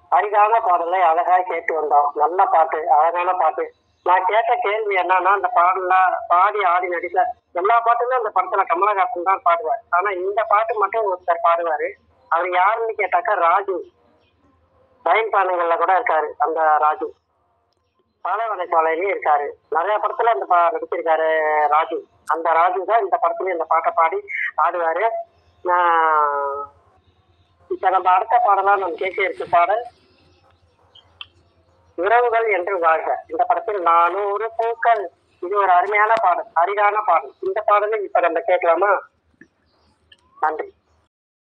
அரிதான பாடலை அழகாய் கேட்டு வந்தோம் நல்ல பாட்டு அழகான பாட்டு நான் கேட்ட கேள்வி என்னன்னா அந்த பாடல பாடி ஆடி நடித்த எல்லா பாட்டுமே அந்த படத்துல கமலஹாசன் தான் பாடுவார் ஆனா இந்த பாட்டு மட்டும் ஒருத்தர் பாடுவாரு அவர் யாருன்னு கேட்டாக்கா ராஜு பயின் பானைகள்ல கூட இருக்காரு அந்த ராஜு பாலைவனை சோலையிலயும் இருக்காரு நிறைய படத்துல அந்த பா- நடிச்சிருக்காரு ராஜு அந்த ராஜு தான் இந்த படத்துலயும் இந்த பாட்டை பாடி ஆடுவாரு நான் இப்ப நம்ம அடுத்த பாடலா நம்ம கேட்க இருக்க பாடல் உறவுகள் என்று வாழ்க இந்த படத்தில் நானூறு பூக்கள் இது ஒரு அருமையான பாடல் அரிதான பாடல் இந்த பாடலை இப்ப நம்ம கேட்கலாமா நன்றி